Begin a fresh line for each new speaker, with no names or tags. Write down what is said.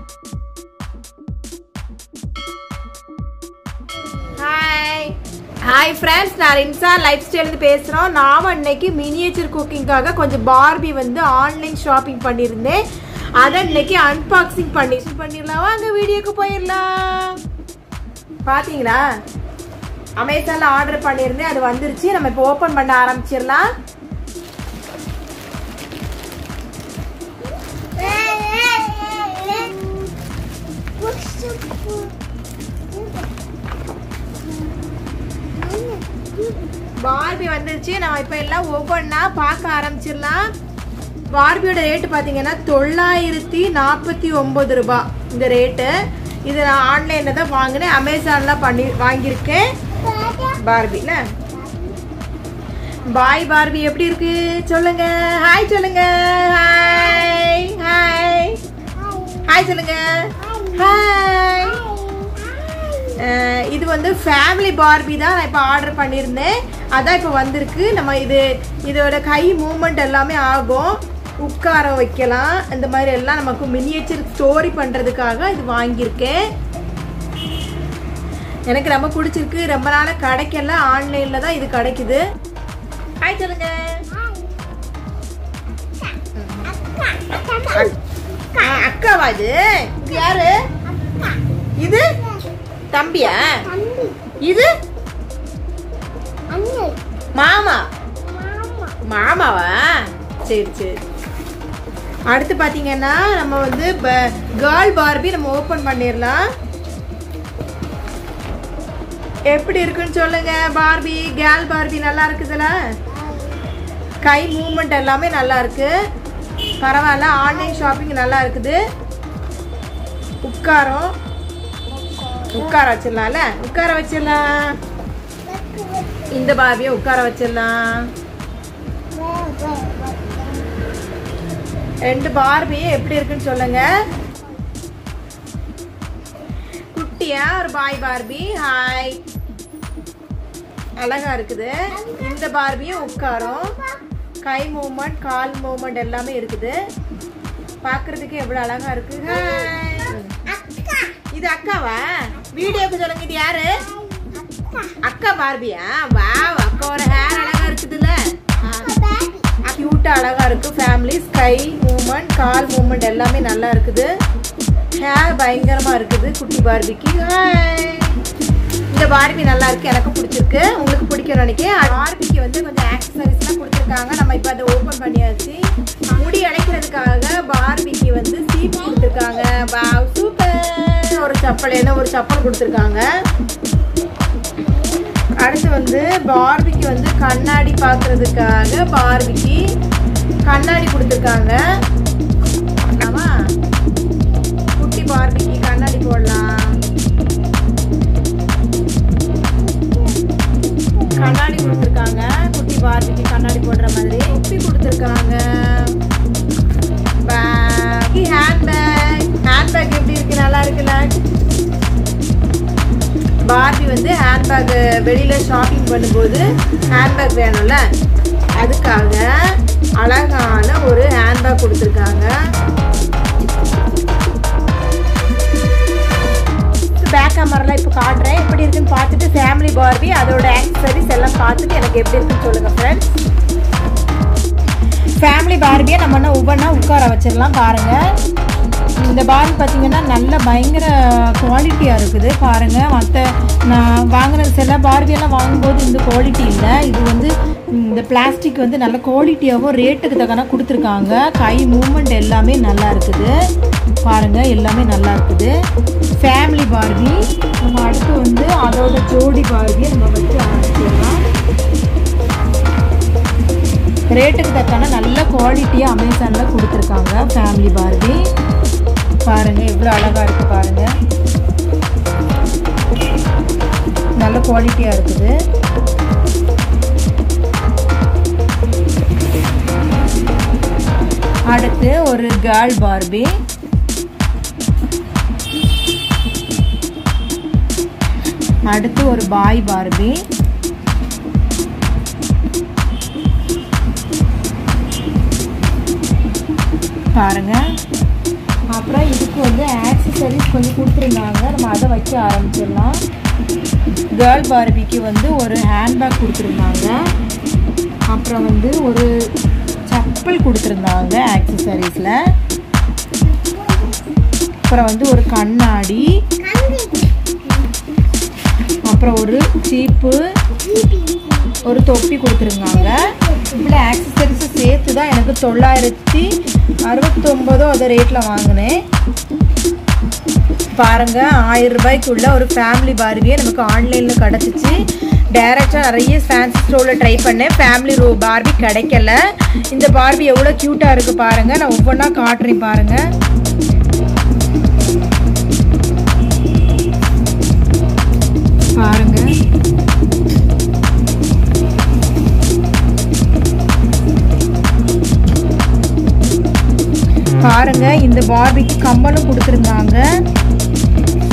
hi hi friends நான் ரின்சா life ஸ்டைல்னு பேசுகிறோம் நாம் இன்னைக்கு மினியேச்சர் குக்கிங்காக கொஞ்சம் பார்பி வந்து ஆன்லைன் ஷாப்பிங் பண்ணியிருந்தேன் அதை இன்னைக்கு அன்பாக்சிங் பண்ணி பண்ணிடலாம் வாங்க வீடியோக்கு போயிடலாம் பார்த்தீங்களா அமேசானில் ஆர்டர் பண்ணியிருந்தேன் அது வந்துருச்சு நம்ம இப்போ ஓப்பன் பண்ண ஆரம்பிச்சிடலாம் பார்பி வந்துருச்சு நம்ம இப்போ எல்லாம் ஒவ்வொன்றா பார்க்க ஆரம்பிச்சிடலாம் பார்பியோட ரேட்டு பார்த்தீங்கன்னா தொள்ளாயிரத்தி நாற்பத்தி ஒம்பது ரூபாய் இந்த ரேட்டு இது நான் ஆன்லைனில் தான் வாங்கினேன் அமேசானில் பண்ணி வாங்கியிருக்கேன் பார்பில பாய் பார்பி எப்படி இருக்கு சொல்லுங்க ஹாய் சொல்லுங்க ஹாய் ஹாய் ஹாய் சொல்லுங்க ஹாய் அஹ் இது வந்து ஃபேமிலி பார்பி தான் நான் இப்போ ஆர்டர் பண்ணியிருந்தேன் அதான் இப்போ வந்திருக்கு நம்ம இது இதோட கை மூமெண்ட் எல்லாமே ஆகும் உட்கார வைக்கலாம் இந்த மாதிரி எல்லாம் நமக்கு மினியேச்சர் ஸ்டோரி பண்ணுறதுக்காக இது வாங்கியிருக்கேன் எனக்கு ரொம்ப பிடிச்சிருக்கு ரொம்ப நாளாக கிடைக்கல ஆன்லைனில் தான் இது கிடைக்குது ஹாய் சொல்லுங்க ஆ, அக்காவா இது இது யாரு இது தம்பியா இது மாமா மாமாவா சரி சரி அடுத்து பார்த்தீங்கன்னா நம்ம வந்து கேர்ள் பார்பி நம்ம ஓப்பன் பண்ணிடலாம் எப்படி இருக்குன்னு சொல்லுங்க பார்பி கேர்ள் பார்பி நல்லா இருக்குதுல கை மூமெண்ட் எல்லாமே நல்லா இருக்கு பரவாயில்ல ஆன்லைன் ஷாப்பிங் நல்லா இருக்குது உட்காரம் உட்கார வச்சிடலாம்ல உட்கார வச்சிடலாம் இந்த பார்பியை உட்கார வச்சிடலாம் ரெண்டு பார்பி எப்படி இருக்குன்னு சொல்லுங்க குட்டியா ஒரு பாய் பார்பி ஹாய் அழகா இருக்குது இந்த பார்பியும் உட்காரும் கை மூமெண்ட் கால் மூமெண்ட் எல்லாமே இருக்குது பார்க்கிறதுக்கு எவ்வளவு அழகா இருக்கு ஹாய் இது அக்காவா வீடியோக்கு சொல்லுங்க இது யாரு அக்கா பார்பியா வாவ் அக்காவோட ஹேர் அழகா இருக்குதுல்ல கியூட்டா அழகா இருக்கு family sky moment call moment எல்லாமே நல்லா இருக்குது ஹேர் பயங்கரமா இருக்குது குட்டி பார்பிக்கு ஹாய் இந்த பார்பி நல்லா இருக்கு எனக்கு பிடிச்சிருக்கு உங்களுக்கு பிடிக்கும் நினைக்கிறேன் பார்பிக்கு வந்து கொஞ்சம் ஆக்சசரிஸ்லாம் கொடுத்துருக்காங்க நம்ம இப்போ அதை ஓப்பன் பண்ணியாச்சு முடி அடைக்கிறதுக்காக பார்பிக்கு வந்து சீப் கொடுத்துருக்காங்க வாவ் சூப்பர் ஒரு சப்பல் என்ன ஒரு சப்பல் கொடுத்துருக்காங்க அடுத்து வந்து பார்பிக்கு வந்து கண்ணாடி பார்க்கறதுக்காக பார்பிக்கு கண்ணாடி கொடுத்துருக்காங்க ஆமா குட்டி பார்பிக்கு கண்ணாடி போடலாம் கண்ணாடி கொடுத்துருக்காங்க குட்டி பார்பிக்கு கண்ணாடி போடுற மாதிரி குப்பி கொடுத்துருக்காங்க ஹேண்ட்பேக் ஹேண்ட்பேக் எப்படி இருக்கு நல்லா இருக்குல்ல பார்பி வந்து ஹேண்ட்பேக் வெளியில் ஷாப்பிங் பண்ணும்போது ஹேண்ட்பேக் வேணும்ல அதுக்காக அழகான ஒரு ஹேண்ட்பேக் கொடுத்துருக்காங்க பேக் கேமராலாம் இப்போ காட்டுறேன் எப்படி இருக்குன்னு பார்த்துட்டு ஃபேமிலி பார்பி அதோட ஆக்சசரிஸ் எல்லாம் பார்த்துட்டு எனக்கு எப்படி இருக்குன்னு சொல்லுங்கள் ஃப்ரெண்ட்ஸ் ஃபேமிலி பார்பியை நம்ம என்ன ஒவ்வொன்றா உட்கார வச்சிடலாம் பாருங்கள் இந்த பார்பி பார்த்தீங்கன்னா நல்ல பயங்கர குவாலிட்டியாக இருக்குது பாருங்கள் மற்ற நான் வாங்கின சில பார்பியெல்லாம் வாங்கும்போது இந்த குவாலிட்டி இல்லை இது வந்து இந்த பிளாஸ்டிக் வந்து நல்ல குவாலிட்டியாகவும் ரேட்டுக்கு தக்கன கொடுத்துருக்காங்க கை மூமெண்ட் எல்லாமே நல்லா இருக்குது பாருங்கள் எல்லாமே நல்லா இருக்குது ஃபேமிலி பார்பி நம்ம அடுத்து வந்து அதோட ஜோடி பார்பியை நம்ம வச்சு ஆரம்பிச்சிடலாம் ரேட்டுக்கு தக்கான நல்ல குவாலிட்டியாக அமேசானில் கொடுத்துருக்காங்க ஃபேமிலி பார்பி பாருங்கள் எவ்வளோ அழகாக இருக்குது பாருங்கள் நல்ல குவாலிட்டியாக இருக்குது அடுத்து ஒரு கேர்ள் பார்பி அடுத்து ஒரு பாய் பார்பி பாருங்க அப்புறம் இதுக்கு வந்து ஆக்சசரிஸ் கொஞ்சம் கொடுத்துருந்தாங்க நம்ம அதை வைக்க ஆரம்பிச்சிடலாம் கேர்ள் பார்பிக்கு வந்து ஒரு ஹேண்ட்பேக் கொடுத்துருந்தாங்க அப்புறம் வந்து ஒரு செப்பல் கொடுத்துருந்தாங்க ஆக்சசரிஸில் அப்புறம் வந்து ஒரு கண்ணாடி அப்புறம் ஒரு சீப்பு ஒரு தொப்பி கொடுத்துருந்தாங்க இவ்வளோ ஆக்சசரிஸை சேர்த்து தான் எனக்கு தொள்ளாயிரத்தி அறுபத்தொம்போதோ அதை ரேட்டில் வாங்கினேன் பாருங்க ஆயிரம் ரூபாய்க்குள்ள ஒரு ஃபேமிலி பார்பியே நமக்கு ஆன்லைனில் கிடச்சிச்சு டேரெக்டாக நிறைய ஃபேன்சி ஸ்டோரில் ட்ரை பண்ணேன் ஃபேமிலி ரோ பார்பி கிடைக்கல இந்த பார்பி எவ்வளோ க்யூட்டாக இருக்குது பாருங்கள் நான் ஒவ்வொன்றா காட்டுறேன் பாருங்கள் பாருங்க பாருங்க இந்த பார்பிக்கு கம்மலும் கொடுத்துருந்தாங்க